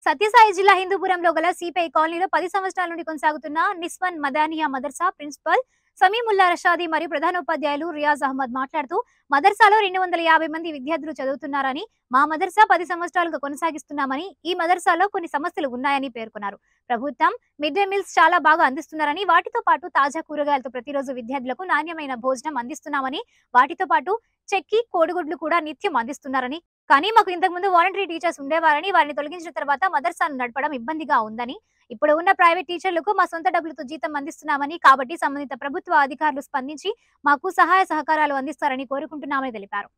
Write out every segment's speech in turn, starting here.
సత్యసాయి జిల్లా హిందూపురంలో గల సిపిఐ కాలనీలో పది సంవత్సరాల నుండి కొనసాగుతున్న నిస్వన్ మదానియా మదర్సా ప్రిన్సిపల్ సమీముల్లా రషాది మరియు ప్రధానోపాధ్యాయులు రియాజ్ అహ్మద్ మాట్లాడుతూ మదర్సాలో రెండు వందల యాభై మంది విద్యార్థులు చదువుతున్నారని మా మదర్సా పది సంవత్సరాలుగా కొనసాగిస్తున్నామని ఈ మదర్సాలో కొన్ని సమస్యలు ఉన్నాయని పేర్కొన్నారు ప్రభుత్వం మిడ్ డే మీల్స్ చాలా బాగా అందిస్తున్నారని వాటితో పాటు తాజా కూరగాయలతో ప్రతిరోజు విద్యార్థులకు నాణ్యమైన భోజనం అందిస్తున్నామని వాటితో పాటు చెక్కి కోడిగుడ్లు కూడా నిత్యం అందిస్తున్నారని కానీ మాకు ఇంతకు ముందు వాలంటరీ టీచర్స్ ఉండేవారని వారిని తొలగించిన తర్వాత మదర్సాను నడపడం ఇబ్బందిగా ఉందని ఇప్పుడు ఉన్న ప్రైవేట్ టీచర్లకు మా సొంత డబ్బులతో జీతం అందిస్తున్నామని కాబట్టి సంబంధిత ప్రభుత్వ అధికారులు స్పందించి మాకు సహాయ సహకారాలు అందిస్తారని కోరుకుంటున్నామని తెలిపారు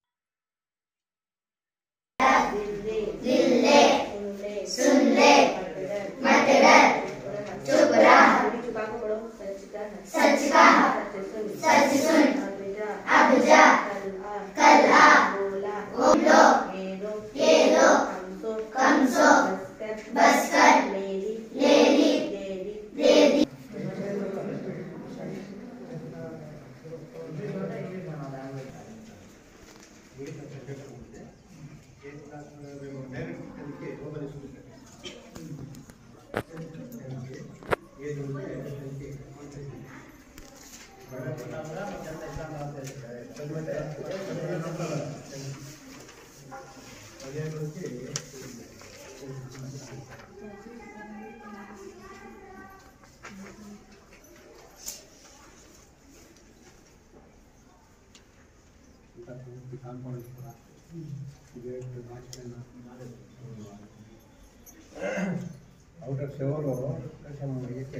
ಔಟರ್ ಶವರು ಇದಕ್ಕೆ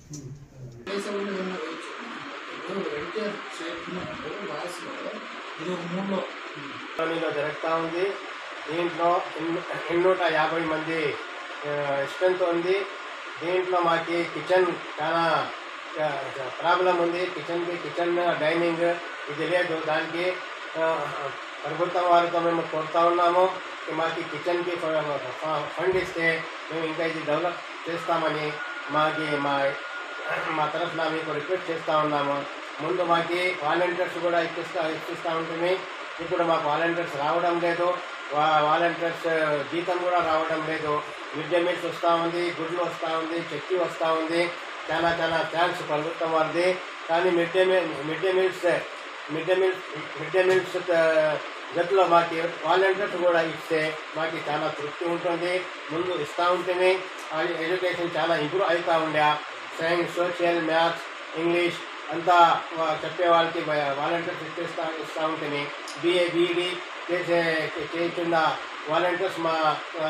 దేశంలో ఉన్న రైతు ఇప్పుడు ఎన్టీఆర్ చేసినప్పుడు లాస్ట్లో ఇది ఒక మూడులో కాలనీలో జరుగుతూ ఉంది దీంట్లో ఎన్- ఎన్నూట యాభై మంది స్ట్రెంత్ ఉంది దీంట్లో మాకి కిచెన్ చాలా ప్రాబ్లం ఉంది కిచెన్కి కిచెన్ డైనింగ్ ఇది లేదు దానికి ఆ, ప్రభుత్వం వారితో మేము కోరుతా ఉన్నాము ఈ మాకి కిచెన్కి ఫండ్ ఇస్తే మేము ఇంకా ఇది డెవలప్ చేస్తామని మాకి మా మా తరఫున మీకు రిక్వెస్ట్ చేస్తూ ఉన్నాము ముందు మాకి వాలంటీర్స్ కూడా ఇప్పిస్తా ఇప్పిస్తూ ఉంటుంది ఇప్పుడు మాకు వాలంటీర్స్ రావడం లేదు వా- వాలంటీర్స్ జీతం కూడా రావడం లేదు మిడ్ డే మీల్స్ వస్తూ ఉంది గుడ్లు వస్తూ ఉంది చక్కి వస్తూ ఉంది చాలా చాలా థ్యాంక్స్ ప్రభుత్వం వారిది కానీ mid day meal mid day meals mid day meals mid day meals గతిలో మాకు వాలంటీర్స్ కూడా ఇస్తే మాకు చాలా తృప్తి ఉంటుంది ముందు ఇస్తూ ఉంటుంది ఆ ఎడ్యుకేషన్ చాలా ఇంప్రూవ్ అవుతూ ఉండే సైన్స్ సోషల్ మ్యాథ్స్ ఇంగ్లీష్ అంతా వా- చెప్పే వాళ్ళకి వాలంటీర్స్ ఇచ్చేస్తా ఇస్తూ ఉంటుంది బిఏ బీఈడి చేసే చేస్తున్న వాలంటీర్స్ మా ఆ,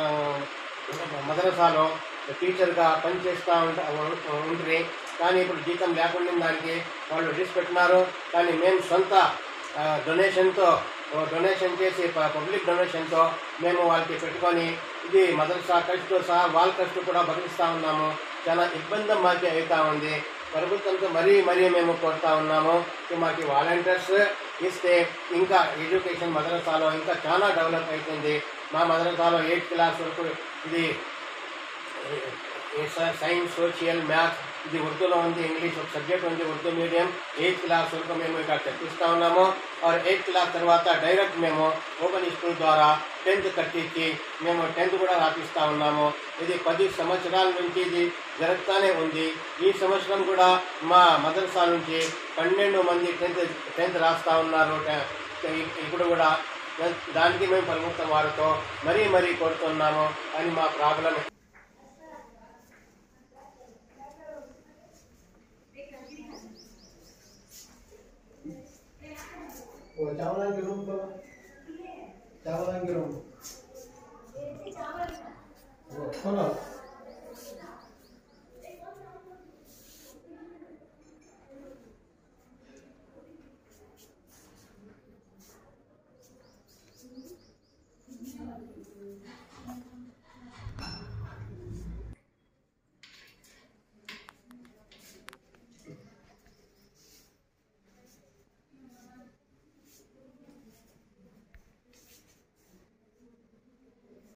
మదరసాలో టీచర్గా పనిచేస్తూ ఉంట ఉంటుంది కానీ ఇప్పుడు జీతం లేకుండా దానికి వాళ్ళు రిస్క్ పెట్టినారు కానీ మేము సొంత డొనేషన్తో డొనేషన్ చేసి ప- పబ్లిక్ డొనేషన్తో మేము వాళ్ళకి పెట్టుకొని ఇది మదర్సా ఖర్చుతో సహా వాళ్ళ ఖర్చు కూడా భరిస్తూ ఉన్నాము చాలా ఇబ్బంది మాకు అవుతా ఉంది ప్రభుత్వంతో మరీ మరీ మేము కోరుతా ఉన్నాము ఈ మాకు వాలంటీర్స్ ఇస్తే ఇంకా ఎడ్యుకేషన్ మదరసాలో ఇంకా చాలా డెవలప్ అవుతుంది మా మదరసాలో ఎయిత్ క్లాస్ వరకు ఇది సైన్స్ సోషల్ మ్యాథ్స్ ఇది ఉర్దూలో ఉంది ఇంగ్లీష్ ఒక సబ్జెక్ట్ ఉంది ఉర్దూ మీడియం ఎయిత్ క్లాస్ వరకు మేము ఇక్కడ తెప్పిస్తూ ఉన్నాము ఆర్ ఎయిత్ క్లాస్ తర్వాత డైరెక్ట్ మేము ఓపెన్ స్కూల్ ద్వారా టెన్త్ కట్టించి మేము టెన్త్ కూడా రాపిస్తూ ఉన్నాము ఇది పది సంవత్సరాల నుంచి ఇది జరుగుతూనే ఉంది ఈ సంవత్సరం కూడా మా మదర్సా నుంచి పన్నెండు మంది టెన్త్ టెన్త్ రాస్తూ ఉన్నారు టె- ఇప్పుడు కూడా దానికి మేము ప్రభుత్వం వారితో మరీ మరీ కోరుతున్నాము అని మా ప్రాబ్లం वो चावल के रूम को चावल के रूम वो खोलो